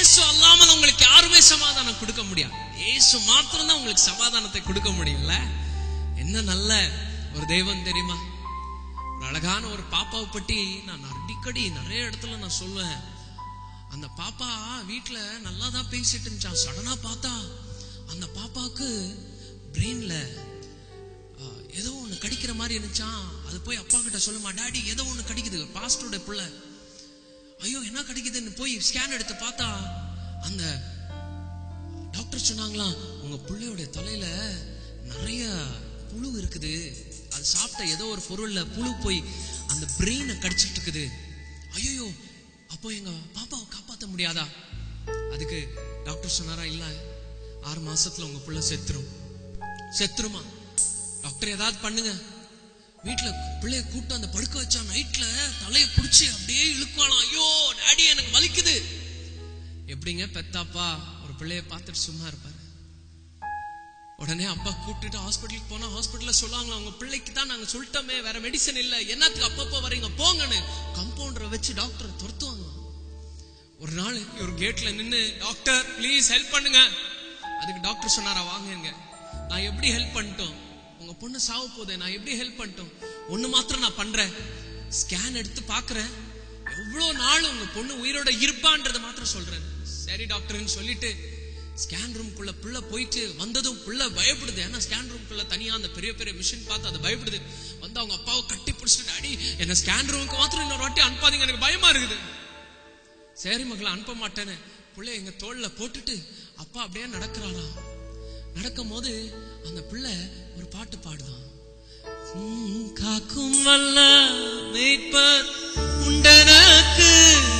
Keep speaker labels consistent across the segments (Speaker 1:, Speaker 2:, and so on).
Speaker 1: இயேசு அல்லாமல் உங்களுக்கு யாருமே சமாதானம் கொடுக்க முடியாது இயேசு மாத்திரம் தான் உங்களுக்கு சமாதானத்தை கொடுக்க முடியும்ல என்ன நல்ல ஒரு தெய்வம் தெரியுமா ஒரு அழகான ஒரு பாப்பாவை பற்றி நான் அடிக்கடி நிறைய இடத்துல நான் சொல்லுவேன் அந்த பாப்பா வீட்ல நல்லா தான் பேசிட்டு இருந்துச்சான் சடனா பார்த்தா அந்த பாப்பாவுக்கு பிரெயின்ல ஏதோ ஒண்ணு கடிக்கிற மாதிரி இருந்துச்சான் அது போய் அப்பா கிட்ட சொல்லுமா டாடி ஏதோ ஒண்ணு கடிக்குது பாஸ்டரோட பிள்ளை ஐயோ என்ன கடிக்குதுன்னு போய் ஸ்கேன் எடுத்து பார்த்தா அந்த டாக்டர் சொன்னாங்களாம் உங்க பிள்ளையோட தலையில நிறைய புழு இருக்குது அது சாப்பிட்ட ஏதோ ஒரு பொருள்ல புழு போய் அந்த பிரெயினை கடிச்சிட்டு இருக்குது ஐயோ அப்போ எங்க பாப்பாவை காப்பாத்த முடியாதா அதுக்கு டாக்டர் சொன்னாரா இல்ல ஆறு மாசத்துல உங்க புள்ள செத்துரும் செத்துருமா டாக்டர் ஏதாவது பண்ணுங்க வீட்டுல பிள்ளைய கூட்டு அந்த படுக்க வச்சா நைட்ல தலைய புடிச்சு அப்படியே இழுக்குவாளாம் ஐயோ டாடி எனக்கு வலிக்குது எப்படிங்க பெத்தாப்பா ஒரு பிள்ளைய பார்த்துட்டு சும்மா இருப்பாரு உடனே அப்பா கூப்பிட்டுட்டு ஹாஸ்பிட்டலுக்கு போனா ஹாஸ்பிட்டல்ல சொல்லுவாங்க உங்க பிள்ளைக்கு தான் நாங்க சொல்லிட்டோமே வேற மெடிசன் இல்ல என்னத்துக்கு அப்பப்போ வரீங்க போங்கன்னு கம்பவுண்டரை வச்சு டாக்டரை துரத்துவாங்க ஒரு நாள் ஒரு கேட்ல நின்னு டாக்டர் ப்ளீஸ் ஹெல்ப் பண்ணுங்க அதுக்கு டாக்டர் சொன்னாரா வாங்குங்க நான் எப்படி ஹெல்ப் பண்ணிட்டோம் உங்க பொண்ணு சாவ போதே நான் எப்படி ஹெல்ப் பண்ணிட்டோம் ஒண்ணு மாத்திரம் நான் பண்றேன் ஸ்கேன் எடுத்து பாக்குறேன் எவ்வளவு நாள் உங்க பொண்ணு உயிரோட இருப்பான்றதை மாத்திரம் சொல்றேன் சரி டாக்டர்னு சொல்லிட்டு ஸ்கேன் ரூம்குள்ள புள்ள போயிட்டு வந்ததும் புள்ள பயப்படுது ஏன்னா ஸ்கேன் ரூம்குள்ள தனியா அந்த பெரிய பெரிய மிஷின் பார்த்து அது பயப்படுது வந்து அவங்க அப்பாவை கட்டி பிடிச்சிட்டு அடி என்ன ஸ்கேன் ரூமுக்கு மாத்திரம் இன்னொரு வாட்டி அனுப்பாதீங்க எனக்கு பயமா இருக்குது சரி மகளை அனுப்ப மாட்டேன்னு பிள்ளை எங்க தோல்ல போட்டுட்டு அப்பா அப்படியே நடக்கிறாரா நடக்கும் போது அந்த பிள்ளை ஒரு பாட்டு பாடுதான் உம், காக்கும் வல்ல மேய்ப்பர் உண்டனக்கு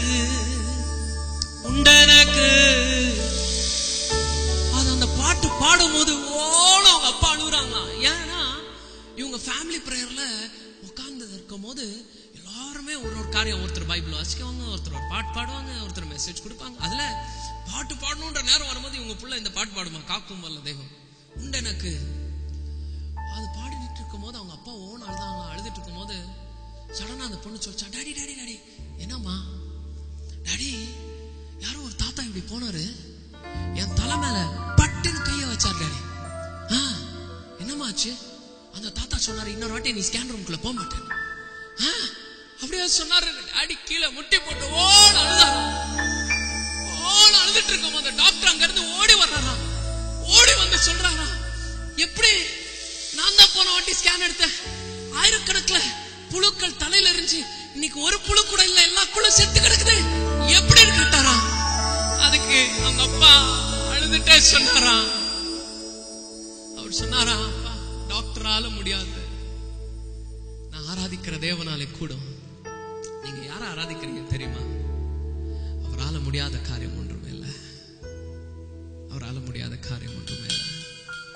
Speaker 1: உண்டனக்கு அது அந்த பாட்டு பாடும்போது ஓட அவங்க அப்பா அழுகுறாங்களாம் ஏன்னா இவங்க ஃபேமிலி ப்ரேயர்ல உட்கார்ந்து இருக்கும் போது எல்லாருமே ஒரு ஒரு காரியம் ஒருத்தர் பைபிள் வாசிக்குவாங்க ஒருத்தர் ஒரு பாட்டு பாடுவாங்க ஒருத்தர் மெசேஜ் கொடுப்பாங்க அதுல பாட்டு பாடணுன்ற நேரம் வரும்போது இவங்க புள்ள இந்த பாட்டு பாடுமா காக்கும் வல்ல தெய்வம் உண்டு எனக்கு அது பாடிட்டு இருக்கும் போது அவங்க அப்பா ஓன் அழுதாங்க அழுதுட்டு இருக்கும் போது சடனா அந்த பொண்ணு சொல்லிச்சா டாடி டாடி டாடி என்னம்மா டாடி யாரோ ஒரு தாத்தா இப்படி போனாரு என் தலை மேல பட்டுன்னு கைய வச்சார் டாடி ஆ என்னமாச்சு அந்த தாத்தா சொன்னாரு இன்னொரு வாட்டி நீ ஸ்கேன் ரூம்குள்ள போக மாட்டேன் ஆ, அப்படியே சொன்னாரு டாடி கீழே முட்டி போட்டு ஓட அழுதாரா ஓட அழுதுட்டு இருக்கும் அந்த டாக்டர் அங்க இருந்து ஓடி வர்றாரா ஓடி வந்து சொல்றாரா எப்படி நான் தான் போன வாட்டி ஸ்கேன் எடுத்தேன் ஆயிரக்கணக்குல புழுக்கள் தலையில இருந்துச்சு இன்னைக்கு ஒரு புழு கூட இல்ல எல்லா குழு செத்து கிடக்குது எப்படி கேட்டாரா அதுக்கு அவங்க அப்பா அழுதுட்டே சொன்னாராம் அவர் சொன்னாரா அப்பா டாக்டரால முடியாது நான் ஆராதிக்கிற தேவனாலே கூடும் நீங்க யார ஆராதிக்கிறீங்க தெரியுமா அவரால முடியாத காரியம் ஒன்றுமே இல்லை அவரால முடியாத காரியம் ஒன்றுமே இல்லை